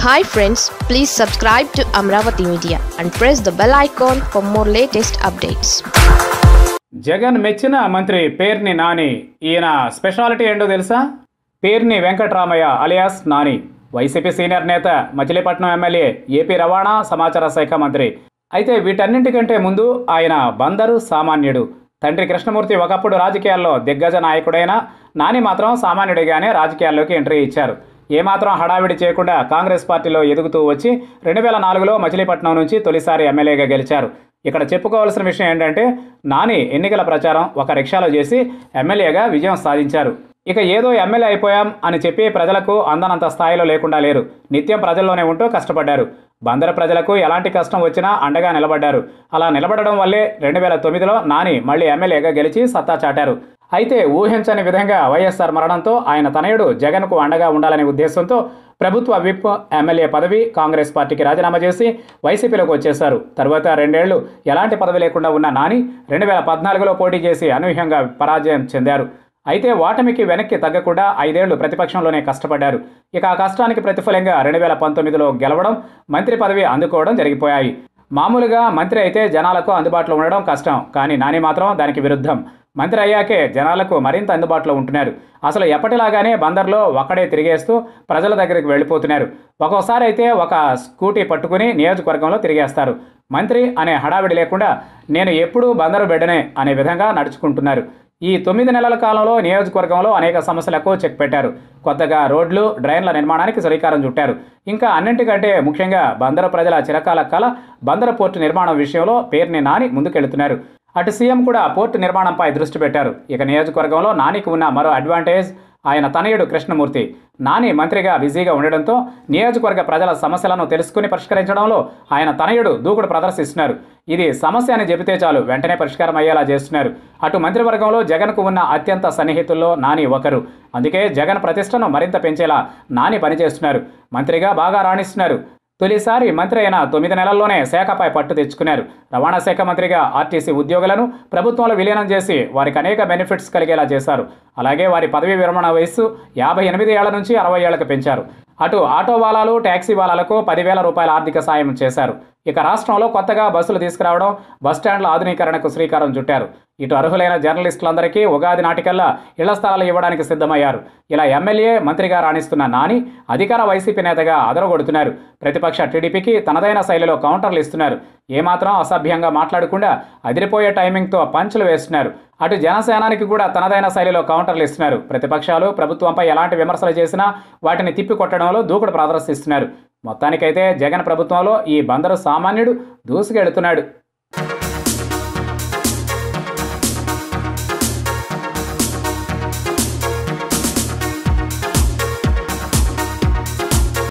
hi friends please subscribe to Amaravati media and press the bell icon for more latest updates Jagan మెచ్చిన మంత్రి పేర్ని నాని ఈయన speciality ఏంటో తెలుసా Perni Venkatramaiah alias Nani YCP senior నేత Machilipatnam MLA AP రవాణా సమాచార శాఖ మంత్రి అయితే వీటన్నింటికంటే ముందు ఆయన బందరు సామాన్యుడు తండ్రి కృష్ణమూర్తి ఒకప్పుడు రాజకీయాల్లో దిగ్గజ నాయకుడైన నాని మాత్రం సామాన్యుడిగానే రాజకీయాల్లోకి ఎంట్రీ ఇచ్చారు ఏమాత్రం హడావిడి చేయకుండా కాంగ్రెస్ పార్టీలో ఎదుగుతూ వచ్చి రెండు వేల నాలుగులో మచిలీపట్నం నుంచి తొలిసారి ఎమ్మెల్యేగా గెలిచారు ఇక్కడ చెప్పుకోవాల్సిన విషయం ఏంటంటే నాని ఎన్నికల ప్రచారం ఒక రిక్షాలో చేసి ఎమ్మెల్యేగా విజయం సాధించారు ఇక ఏదో ఎమ్మెల్యే అయిపోయాం అని చెప్పి ప్రజలకు అందనంత స్థాయిలో లేకుండా లేరు నిత్యం ప్రజల్లోనే ఉంటూ కష్టపడ్డారు బందర ప్రజలకు ఎలాంటి కష్టం వచ్చినా అండగా నిలబడ్డారు అలా నిలబడడం వల్లే రెండు వేల తొమ్మిదిలో నాని మళ్ళీ ఎమ్మెల్యేగా గెలిచి సత్తా చాటారు అయితే ఊహించని విధంగా వైఎస్ఆర్ మరణంతో ఆయన తనయుడు జగన్కు అండగా ఉండాలనే ఉద్దేశంతో ప్రభుత్వ విప్ ఎమ్మెల్యే పదవి కాంగ్రెస్ పార్టీకి రాజీనామా చేసి వైసీపీలోకి వచ్చేశారు తర్వాత రెండేళ్లు ఎలాంటి పదవి లేకుండా ఉన్న నాని రెండు వేల పద్నాలుగులో పోటీ చేసి అనూహ్యంగా పరాజయం చెందారు అయితే ఓటమికి వెనక్కి తగ్గకుండా ఐదేళ్లు ప్రతిపక్షంలోనే కష్టపడ్డారు ఇక ఆ కష్టానికి ప్రతిఫలంగా రెండు వేల పంతొమ్మిదిలో గెలవడం మంత్రి పదవి అందుకోవడం జరిగిపోయాయి మామూలుగా మంత్రి అయితే జనాలకు అందుబాటులో ఉండడం కష్టం కానీ నాని మాత్రం దానికి విరుద్ధం మంత్రి అయ్యాకే జనాలకు మరింత అందుబాటులో ఉంటున్నారు అసలు ఎప్పటిలాగానే బందర్లో ఒక్కడే తిరిగేస్తూ ప్రజల దగ్గరికి వెళ్ళిపోతున్నారు ఒక్కోసారి అయితే ఒక స్కూటీ పట్టుకుని నియోజకవర్గంలో తిరిగేస్తారు మంత్రి అనే హడావిడి లేకుండా నేను ఎప్పుడూ బందరు బిడ్డనే అనే విధంగా నడుచుకుంటున్నారు ఈ తొమ్మిది నెలల కాలంలో నియోజకవర్గంలో అనేక సమస్యలకు చెక్ పెట్టారు కొత్తగా రోడ్లు డ్రైన్ల నిర్మాణానికి శ్రీకారం చుట్టారు ఇంకా అన్నింటికంటే ముఖ్యంగా బందర ప్రజల చిరకాల కళ బందర పోర్టు నిర్మాణం విషయంలో పేరుని నాని ముందుకెళ్తున్నారు అటు సీఎం కూడా పోర్టు నిర్మాణంపై దృష్టి పెట్టారు ఇక నియోజకవర్గంలో నానికి ఉన్న మరో అడ్వాంటేజ్ ఆయన తనయుడు కృష్ణమూర్తి నాని మంత్రిగా బిజీగా ఉండడంతో నియోజకవర్గ ప్రజల సమస్యలను తెలుసుకుని పరిష్కరించడంలో ఆయన తనయుడు దూకుడు ప్రదర్శిస్తున్నారు ఇది సమస్య అని చెబితే చాలు వెంటనే పరిష్కారం అయ్యేలా చేస్తున్నారు అటు మంత్రివర్గంలో జగన్కు ఉన్న అత్యంత సన్నిహితుల్లో నాని ఒకరు అందుకే జగన్ ప్రతిష్టను మరింత పెంచేలా నాని పనిచేస్తున్నారు మంత్రిగా బాగా రాణిస్తున్నారు తొలిసారి మంత్రి అయిన తొమ్మిది నెలల్లోనే శాఖపై పట్టు తెచ్చుకున్నారు రవాణా శాఖ మంత్రిగా ఆర్టీసీ ఉద్యోగులను ప్రభుత్వంలో విలీనం చేసి వారికి అనేక బెనిఫిట్స్ కలిగేలా చేశారు అలాగే వారి పదవీ విరమణ వయస్సు యాభై ఎనిమిది ఏళ్ల నుంచి అరవై ఏళ్లకు పెంచారు అటు ఆటో వాలాలు ట్యాక్సీ వాలాలకు పదివేల రూపాయల ఆర్థిక సాయం చేశారు ఇక రాష్ట్రంలో కొత్తగా బస్సులు తీసుకురావడం బస్టాండ్ల ఆధునీకరణకు శ్రీకారం చుట్టారు ఇటు అర్హులైన జర్నలిస్టులందరికీ ఉగాది నాటికల్లా ఇళ్ల స్థలాలు ఇవ్వడానికి సిద్ధమయ్యారు ఇలా ఎమ్మెల్యే మంత్రిగా రాణిస్తున్న నాని అధికార వైసీపీ నేతగా అదరగొడుతున్నారు ప్రతిపక్ష టీడీపీకి తనదైన శైలిలో కౌంటర్లు ఇస్తున్నారు ఏమాత్రం అసభ్యంగా మాట్లాడకుండా అదిరిపోయే టైమింగ్తో పంచులు వేస్తున్నారు అటు జనసేనానికి కూడా తనదైన శైలిలో కౌంటర్లు ఇస్తున్నారు ప్రతిపక్షాలు ప్రభుత్వంపై ఎలాంటి విమర్శలు చేసినా వాటిని తిప్పికొట్టడంలో దూకుడు ప్రదర్శిస్తున్నారు మొత్తానికైతే జగన్ ప్రభుత్వంలో ఈ బందరు సామాన్యుడు దూసుకెడుతున్నాడు